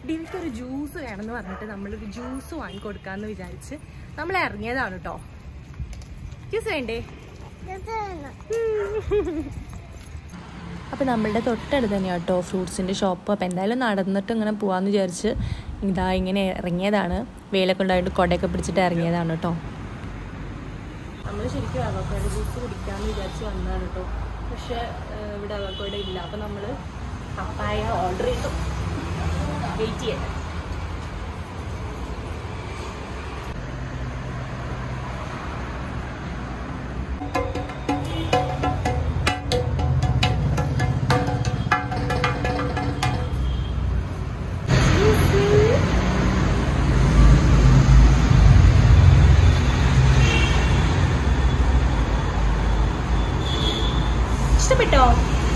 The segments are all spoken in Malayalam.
ഡിവിക്ക് ഒരു ജ്യൂസ് വേണമെന്ന് പറഞ്ഞിട്ട് നമ്മളൊരു ജ്യൂസ് വാങ്ങിക്കൊടുക്കാമെന്ന് വിചാരിച്ച് നമ്മൾ ഇറങ്ങിയതാണ് കേട്ടോ ജ്യൂസ് വേണ്ടേ അപ്പോൾ നമ്മളുടെ തൊട്ടടുത്ത് തന്നെയാണ് കേട്ടോ ഫ്രൂട്ട്സിൻ്റെ ഷോപ്പ് അപ്പോൾ എന്തായാലും നടന്നിട്ട് ഇങ്ങനെ പോകാമെന്ന് വിചാരിച്ച് ഇതാ ഇങ്ങനെ ഇറങ്ങിയതാണ് വെയിലൊക്കെ ഉണ്ടായിട്ട് കൊടയൊക്കെ പിടിച്ചിട്ട് ഇറങ്ങിയതാണ് കേട്ടോ നമ്മൾ ശരിക്കും അവക്കോട ജ്യൂസ് കുടിക്കാമെന്ന് വിചാരിച്ച് വന്നതാണ് കേട്ടോ പക്ഷേ ഏഹ്, ഇവിടെ അവക്കോട ഇല്ല അപ്പോൾ നമ്മൾ പപ്പായ ഓർഡർ ചെയ്തു വെയിറ്റ് ചെയ്യട്ടെ ഇഷ്ടപ്പെട്ടോ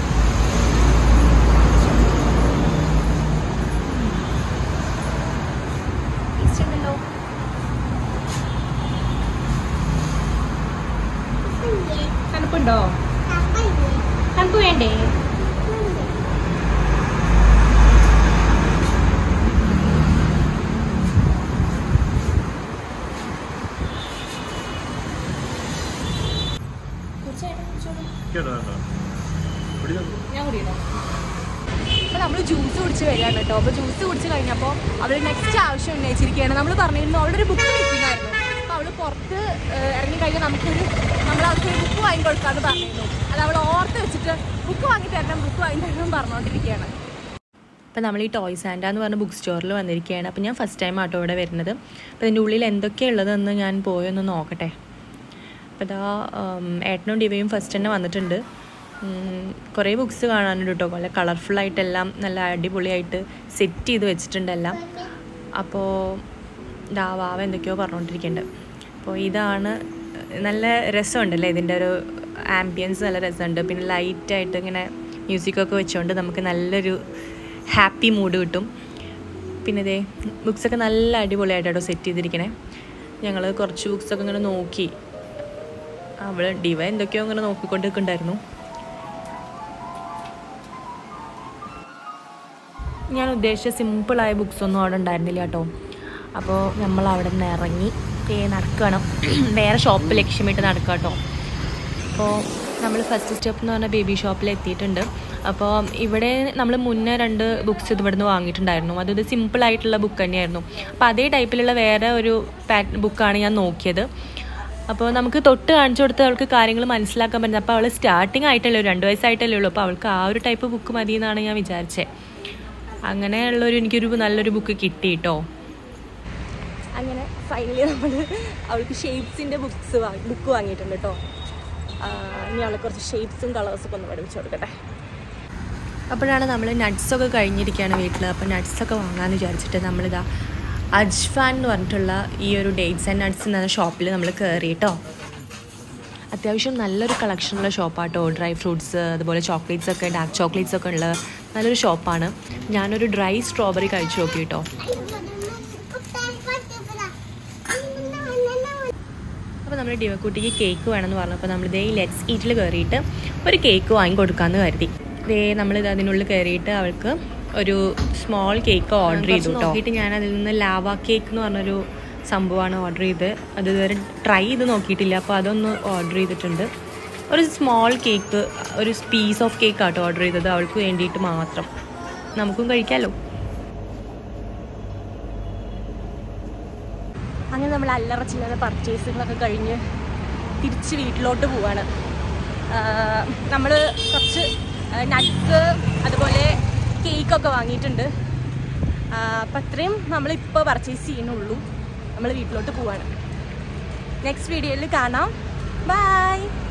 ഇഷ്ടമുണ്ടല്ലോ തണുപ്പുണ്ടോ തണുപ്പ് വേണ്ടേ കേട്ടോ കേട്ടോ പിടിച്ചോ ഞാൻ കുടിക്കണോ അപ്പോൾ നമ്മൾ ജ്യൂസ് കുടിച്ച് വരികയാണ് കേട്ടോ അപ്പോൾ ജ്യൂസ് കുടിച്ച് കഴിഞ്ഞപ്പോൾ അവൾ നെക്സ്റ്റ് ആവശ്യം ഉന്നയിച്ചിരിക്കുകയാണ് നമ്മൾ പറഞ്ഞിരുന്നു അവളുടെ ഒരു ബുക്ക് മിസ്സിംഗ് ആയിരുന്നു അപ്പോൾ അവൾ പുറത്ത് ഏഹ്, ഇറങ്ങി കഴിഞ്ഞാൽ നമുക്കൊരു നമ്മൾ അവൾക്ക് ഒരു ബുക്ക് വാങ്ങി കൊടുക്കാമെന്ന് പറഞ്ഞിരുന്നു അത് അവൾ ഓർത്ത് വെച്ചിട്ട് ബുക്ക് വാങ്ങി തരണം ബുക്ക് വാങ്ങി തരണം പറഞ്ഞുകൊണ്ടിരിക്കുകയാണ് അപ്പോൾ നമ്മൾ ഈ ടോയ്സ് ആൻഡ എന്ന് പറഞ്ഞ ബുക്ക് സ്റ്റോറിൽ വന്നിരിക്കുകയാണ് അപ്പോൾ ഞാൻ ഫസ്റ്റ് ടൈം ആട്ടോ ഇവിടെ വരുന്നത് അപ്പോൾ ഇതിൻ്റെ ഉള്ളിൽ എന്തൊക്കെയുള്ളതെന്ന് ഞാൻ പോയൊന്ന് നോക്കട്ടെ അപ്പോൾ ഇതാ ഉം, ഏട്ടനും ഡിവയും ഫസ്റ്റ് തന്നെ വന്നിട്ടുണ്ട് ഉം, കുറേ ബുക്സ് കാണാനുണ്ട് കേട്ടോ നല്ല കളർഫുള്ളായിട്ടെല്ലാം നല്ല അടിപൊളിയായിട്ട് സെറ്റ് ചെയ്ത് വെച്ചിട്ടുണ്ട് എല്ലാം അപ്പോൾ ഇതാ വാവ എന്തൊക്കെയോ പറഞ്ഞുകൊണ്ടിരിക്കുന്നുണ്ട് അപ്പോൾ ഇതാണ് നല്ല രസമുണ്ടല്ലേ ഇതിൻ്റെ ഒരു ആംബിയൻസ് നല്ല രസമുണ്ട് പിന്നെ ലൈറ്റായിട്ട് ഇങ്ങനെ മ്യൂസിക്കൊക്കെ വെച്ചുകൊണ്ട് നമുക്ക് നല്ലൊരു ഹാപ്പി മൂഡ് കിട്ടും പിന്നെ ഇതേ ബുക്സൊക്കെ നല്ല അടിപൊളിയായിട്ടോ സെറ്റ് ചെയ്തിരിക്കണേ ഞങ്ങൾ കുറച്ച് ബുക്സൊക്കെ ഇങ്ങനെ നോക്കി അവൾ ഡിവ എന്തൊക്കെയോ ഇങ്ങനെ നോക്കിക്കൊണ്ട് നിൽക്കുന്നുണ്ടായിരുന്നു ഞാൻ ഉദ്ദേശിച്ച സിമ്പിളായ ബുക്സ് ഒന്നും അവിടെ ഉണ്ടായിരുന്നില്ല കേട്ടോ അപ്പോൾ നമ്മൾ അവിടെ നിന്ന് ഇറങ്ങി ദേ നടക്കണം വേറെ ഷോപ്പ് ലക്ഷ്യമിട്ട് നടക്കുക കേട്ടോ അപ്പോൾ നമ്മൾ ഫസ്റ്റ് സ്റ്റെപ്പ് എന്ന് പറഞ്ഞ ബേബി ഷോപ്പിൽ എത്തിയിട്ടുണ്ട് അപ്പോൾ ഇവിടെ നമ്മൾ മുന്നേ രണ്ട് ബുക്സ് ഇവിടുന്ന് വാങ്ങിയിട്ടുണ്ടായിരുന്നു അതൊരു സിമ്പിൾ ആയിട്ടുള്ള ബുക്ക് തന്നെയായിരുന്നു അപ്പോൾ അതേ ടൈപ്പിലുള്ള വേറെ ഒരു പാറ്റ് ബുക്കാണ് ഞാൻ നോക്കിയത് അപ്പോൾ നമുക്ക് തൊട്ട് കാണിച്ചു കൊടുത്ത് അവൾക്ക് കാര്യങ്ങൾ മനസ്സിലാക്കാൻ പറ്റുന്നത് അപ്പോൾ അവൾ സ്റ്റാർട്ടിങ് ആയിട്ടല്ലേ ഉള്ളൂ രണ്ട് വയസ്സായിട്ടല്ലേ ഉള്ളൂ അപ്പോൾ അവൾക്ക് ആ ഒരു ടൈപ്പ് ബുക്ക് മതി എന്നാണ് ഞാൻ വിചാരിച്ചത് അങ്ങനെയുള്ളൊരു എനിക്കൊരു നല്ലൊരു ബുക്ക് കിട്ടി കേട്ടോ അങ്ങനെ ഫൈനലി നമ്മൾ അവൾക്ക് ഷേപ്സിൻ്റെ ബുക്സ് വാങ്ങി ബുക്ക് വാങ്ങിയിട്ടുണ്ട് കേട്ടോ ഇനി അവളെ കുറച്ച് ഷേപ്സും കളേഴ്സൊക്കെ ഒന്ന് പഠിപ്പിച്ചു കൊടുക്കട്ടെ അപ്പോഴാണ് നമ്മൾ നട്ട്സൊക്കെ കഴിഞ്ഞിരിക്കുകയാണ് വീട്ടിൽ അപ്പോൾ നട്ട്സൊക്കെ വാങ്ങാമെന്ന് വിചാരിച്ചിട്ട് നമ്മളിതാ അജ്ഫാൻ എന്ന് പറഞ്ഞിട്ടുള്ള ഈ ഒരു ഡേറ്റ്സ് ആൻഡ് നട്ട്സ് എന്ന ഷോപ്പിൽ നമ്മൾ കയറി കേട്ടോ അത്യാവശ്യം നല്ലൊരു കളക്ഷനുള്ള ഷോപ്പാട്ടോ ഡ്രൈ ഫ്രൂട്ട്സ് അതുപോലെ ചോക്ലേറ്റ്സ് ഒക്കെ ഡാർക്ക് ചോക്ലേറ്റ്സ് ഒക്കെ ഉള്ള നല്ലൊരു ഷോപ്പാണ് ഞാനൊരു ഡ്രൈ സ്ട്രോബെറി കഴിച്ചു നോക്കി കേട്ടോ അപ്പോൾ നമ്മൾ ഡിവക്കുട്ടിക്ക് കേക്ക് വേണമെന്ന് പറഞ്ഞപ്പോൾ നമ്മൾ ഇതേ ലെറ്റ്സ് ഈറ്റിൽ കയറിയിട്ട് ഒരു കേക്ക് വാങ്ങി കൊടുക്കാമെന്ന് കരുതി ഇതേ നമ്മളിത് അതിനുള്ളിൽ കയറിയിട്ട് അവൾക്ക് ഒരു സ്മോൾ കേക്ക് ഓർഡർ ചെയ്തു നോക്കിയിട്ട് ഞാൻ അതിൽ നിന്ന് ലാവ കേക്ക് എന്ന് പറഞ്ഞൊരു സംഭവമാണ് ഓർഡർ ചെയ്ത് അത് ഇതുവരെ ട്രൈ ചെയ്ത് നോക്കിയിട്ടില്ല അപ്പോൾ അതൊന്ന് ഓർഡർ ചെയ്തിട്ടുണ്ട് ഒരു സ്മോൾ കേക്ക് ഒരു പീസ് ഓഫ് കേക്ക് ആട്ടോ ഓർഡർ ചെയ്തത് അവൾക്ക് വേണ്ടിയിട്ട് മാത്രം നമുക്കും കഴിക്കാമല്ലോ അങ്ങനെ നമ്മൾ അല്ലറ ചില്ലറ പർച്ചേസുകളൊക്കെ കഴിഞ്ഞ് തിരിച്ച് വീട്ടിലോട്ട് പോവാണ് നമ്മൾ കുറച്ച് നട്ട്സ് അതുപോലെ കേക്കൊക്കെ വാങ്ങിയിട്ടുണ്ട് അപ്പം അത്രയും നമ്മളിപ്പോൾ പർച്ചേസ് ചെയ്യുന്നുള്ളൂ നമ്മൾ വീട്ടിലോട്ട് പോവാണ് നെക്സ്റ്റ് വീഡിയോയിൽ കാണാം ബൈ